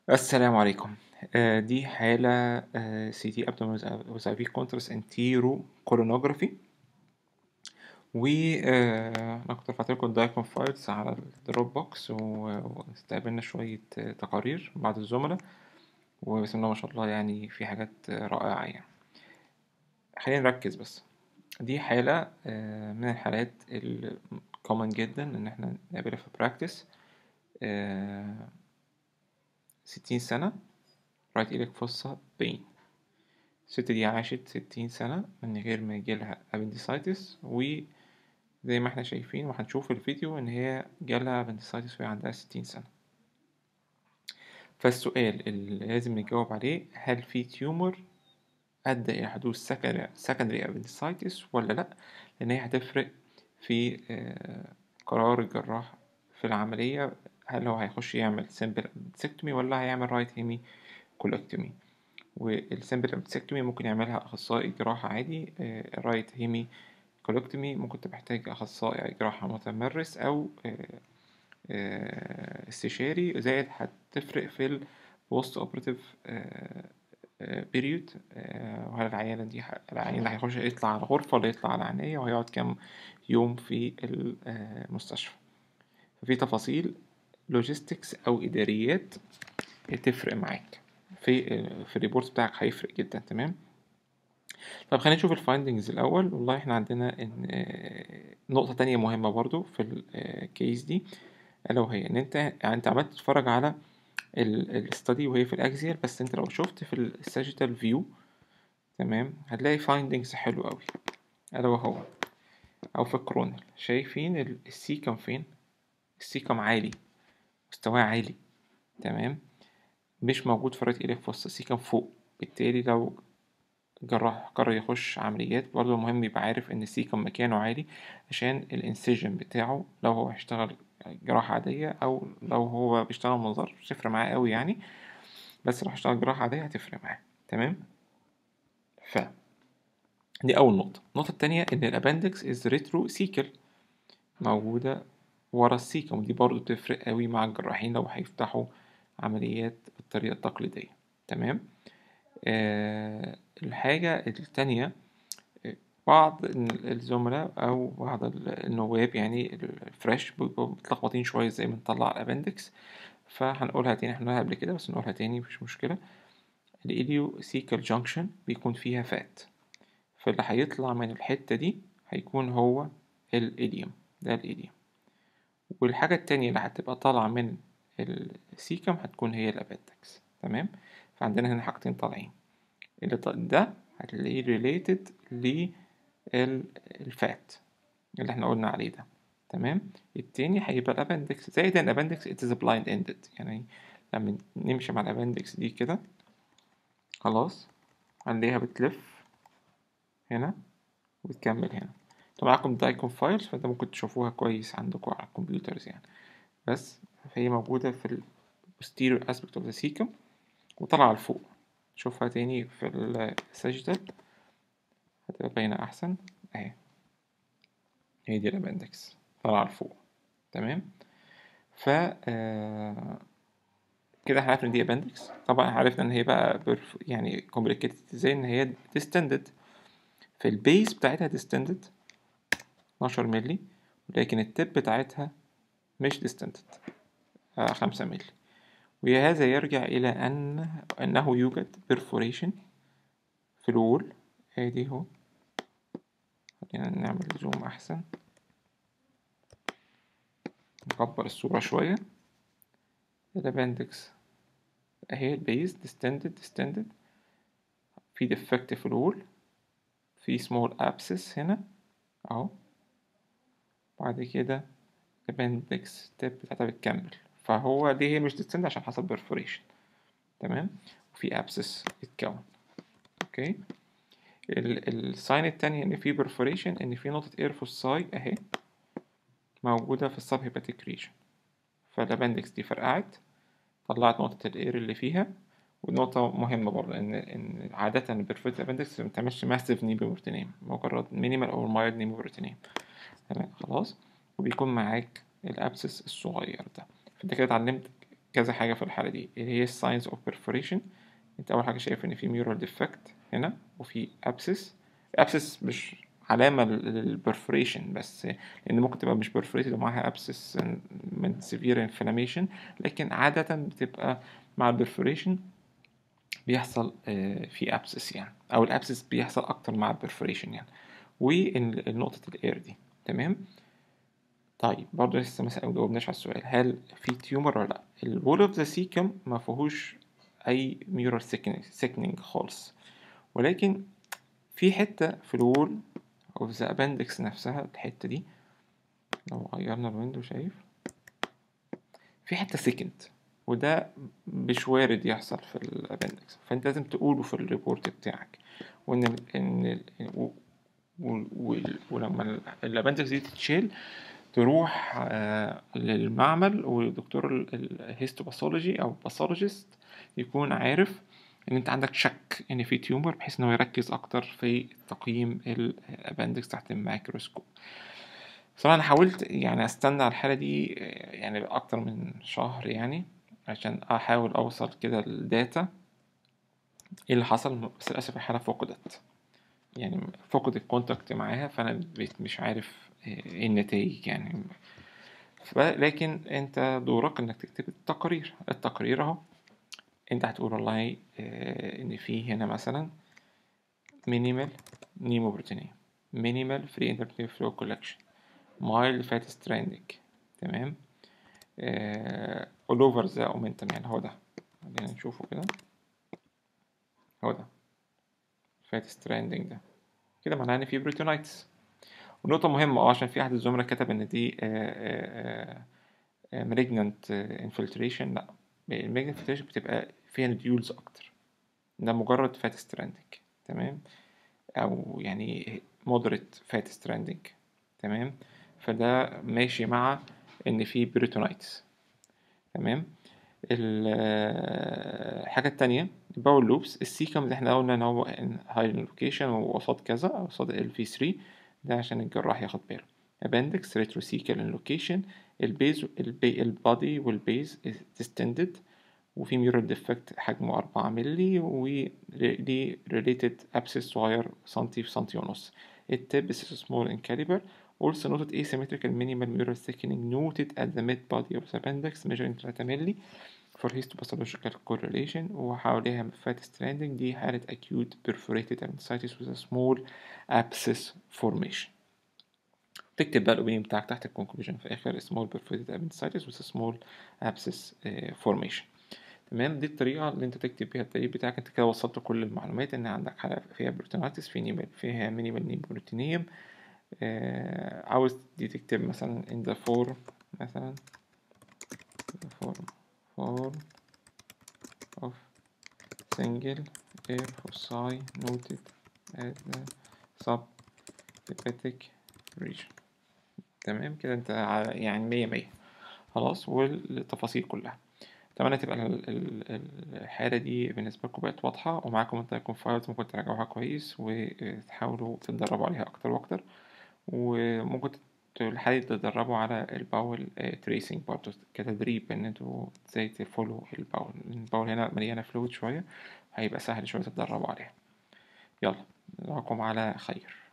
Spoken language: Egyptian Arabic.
السلام عليكم آه، دي حالة سي تي abdominal with IV contrast anterior coronography و آه، أنا كنت رفعت لكم الدايكون فايلز على الدروب بوكس واستقبلنا شوية آه، تقارير من بعض الزملاء وبسم الله ما شاء الله يعني في حاجات آه، رائعة يعني خلينا نركز بس دي حالة آه، من الحالات الكومن جدا إن احنا نقابلها في براكتس ستين سنة رايت إيدك فصة بين الست دي عاشت ستين سنة من غير ما يجيلها appendicitis وزي ما احنا شايفين وهنشوف في الفيديو إن هي جالها appendicitis وهي عندها ستين سنة فالسؤال اللي لازم نجاوب عليه هل في تيومر أدى إلى حدوث secondary appendicitis ولا لأ لأن هي هتفرق في آه، قرار الجراح في العملية هل هو هيخش يعمل simple appendectomy ولا هيعمل right hemi colectomy والسمبل appendectomy ممكن يعملها أخصائي جراحة عادي الرايت هيمي كولكتومي ممكن تبقى محتاج أخصائي جراحة متمرس أو آه، آه، استشاري زائد هتفرق في البوست اوبراتيف بيريود وهل العيانة دي ه- العيان ده هيخش يطلع على غرفة ولا يطلع على عناية وهيقعد كام يوم في المستشفى ففي تفاصيل لوجيستكس أو إداريات تفرق معاك في في الريبورت بتاعك هيفرق جدا تمام طب خلينا نشوف الفايندنجز الأول والله احنا عندنا إن آه، نقطة تانية مهمة برضو في الكيس دي ألا وهي إن أنت يعني أنت عمال تتفرج على الستادي وهي في الأكزيال بس أنت لو شفت في الساجيتال فيو تمام هتلاقي فايندنجز حلو أوي ألا وهو أو في الكرونال شايفين ال- السيكم فين السيكم عالي مستواه عالي تمام مش موجود في رايت ايدك فوسط السيكم فوق بالتالي لو جراح قرر يخش عمليات برضه مهم يبقى عارف ان السيكم مكانه عالي عشان الانسيجن بتاعه لو هو هيشتغل جراحة عادية او لو هو بيشتغل منظار مش هتفرق معاه قوي يعني بس لو هيشتغل جراحة عادية هتفرق معاه تمام ف دي اول نقطة النقطة التانية ان الابندكس از ريترو سيكل موجودة ورا السيكم ودي برضه بتفرق قوي مع الجراحين لو هيفتحوا عمليات بالطريقة التقليدية تمام آه الحاجة التانية آه، بعض الزملاء أو بعض النواب يعني الفريش بيبقوا متلخبطين شوية ازاي بنطلع الأبندكس فهنقولها تاني احنا قلناها قبل كده بس نقولها تاني مفيش مشكلة الإيديو سيكال جانكشن بيكون فيها فات فاللي هيطلع من الحتة دي هيكون هو الإيديوم ده الإيديوم والحاجة التانية اللي هتبقى طالعة من السيكم هتكون هي الأبندكس تمام فعندنا هنا حاجتين طالعين اللي ط- ده هتلاقيه related للفات اللي احنا قلنا عليه ده تمام التاني هيبقى الابندكس زائد ان الابندكس it is blind ended يعني لما نمشي مع الابندكس دي كده خلاص هنلاقيها بتلف هنا وتكمل هنا طبعا معاكم دايكون فايلز فانت ممكن تشوفوها كويس عندكم على الكمبيوترز يعني بس فهي موجودة في ال posterior aspect of the cecum وطالعة لفوق شوفها تاني في الساجيتال هتبقى باينة أحسن أهي هي دي الأبندكس طالعة لفوق تمام ف آه، كده احنا عرفنا إن دي أبندكس طبعا عرفنا إن هي بقى برف يعني كومبليكيتد ازاي إن هي ديستندد في البيس بتاعتها ديستندد 12 مللي ولكن التب بتاعتها مش ديستندد خمسة مللي وهذا يرجع إلى أن أنه يوجد perforation في الوول ادي اهو خلينا نعمل زوم احسن نكبر الصورة شوية الابندكس اهي البيز ديستندد ديستندد في ديفكت في الوول في سمول ابسس هنا اهو بعد كده الابندكس تيب بتاعتها بتكمل فهو ليه هي مش ديستند عشان حصل بيرفوريشن تمام وفي ابسس اتكون اوكي الساين التاني ان في perforation ان في نقطة اير فوساي اهي موجودة في السب هيباتيك ريجن فالابندكس دي فرقعت طلعت نقطة الاير اللي فيها ونقطة مهمة برضه ان ان عادة البرفوريت ابندكس ما بتعملش ماسيف نيموبروتينيم مجرد مينيمال او مايلد نيموبروتينيم تمام خلاص وبيكون معاك الابسس الصغير ده فانت كده اتعلمت كذا حاجة في الحالة دي اللي هي signs of perforation انت أول حاجة شايف إن في mural defect هنا وفي abscess abscess مش علامة للبرفوريشن بس لأن ممكن تبقى مش perforated ومعاها abscess من severe inflammation لكن عادة بتبقى مع البرفوريشن بيحصل آه، في abscess يعني أو الابسس بيحصل أكتر مع البرفوريشن يعني ونقطة الاير دي تمام طيب برضه لسه ما جاوبناش على السؤال هل في تيومر ولا لا الوول اوف ذا سيكم ما فيهوش اي ميورال سيكنينج خالص ولكن في حتة في الوول اوف ذا ابندكس نفسها الحتة دي لو غيرنا الويندو شايف في حتة سكند وده مش وارد يحصل في الابندكس فانت لازم تقوله في الريبورت بتاعك وان ان ولما الابندكس دي تتشيل تروح آه، للمعمل ودكتور الهيستوباثولوجي او باثولوجيست يكون عارف ان انت عندك شك ان في تيومر بحيث انه يركز اكتر في تقييم الابندكس تحت الميكروسكوب صراحة انا حاولت يعني استنى على الحالة دي يعني اكتر من شهر يعني عشان احاول اوصل كده الداتا ايه اللي حصل بس للاسف الحالة فقدت يعني فقد الكونتاكت معاها فانا بقيت مش عارف ايه النتائج يعني لكن انت دورك انك تكتب التقرير التقرير اهو انت هتقول والله اه ان في هنا مثلا مينيمال نيمو بروتينية مينيمال فري انتربتيف فلو كولكشن مايل فات ستراندنج تمام اول اوفر ذا اومنتم يعني هو ده خلينا نشوفه كده هو ده فات ستراندنج ده كده معناه ان في بروتينايتس ونقطة مهمة اه عشان في أحد الزملاء كتب إن دي مالجنانت انفلتريشن لأ المالجنانت انفلتريشن بتبقى فيها نديولز أكتر ده مجرد فات ستراندنج تمام أو يعني مودريت فات ستراندنج تمام فده ماشي مع إن في بريتونايتس تمام الحاجة التانية الباول لوبس السيكم اللي احنا قلنا ان هو هاي لوكيشن وقصاد كذا قصاد ال في 3 ده عشان الجراح ياخد باله appendix retrocecal location البيز البي البادي والبيز distended وفي ميورال ديفكت حجمه أربعة ملي وليه related abscess صغير سنتي في سنتي ونص التب is small in caliber also noted asymmetrical minimal mural thickening noted at the mid body of the appendix measuring 3 ملي for histopathological correlation وحواليها fat stranding دي حالة acute perforated appendicitis with a small abscess formation تكتب بقى الأوبينيون بتاعك تحت الكونكلوجن في آخر small perforated appendicitis with a small abscess formation تمام دي الطريقة اللي انت تكتب بيها التدريب بتاعك انت كده وصلت كل المعلومات ان عندك حالة فيها بروتيناتس في نيمال فيها مينيمال نيم بروتينيوم آه عاوز دي تكتب مثلا in the form مثلا the form form of single air foci noted at the subhepatic region تمام كده انت يعني مية مية خلاص والتفاصيل كلها أتمنى تبقى الحالة دي بالنسبة لكم بقت واضحة ومعاكم انت يكون فايلز ممكن تراجعوها كويس وتحاولوا تتدربوا عليها أكتر وأكتر وممكن الحالة تتدربوا على الباول تريسنج برضه كتدريب ان انتوا ازاي تفولو الباول الباول هنا مليانة فلويد شوية هيبقى سهل شوية تتدربوا عليها يلا نراكم على خير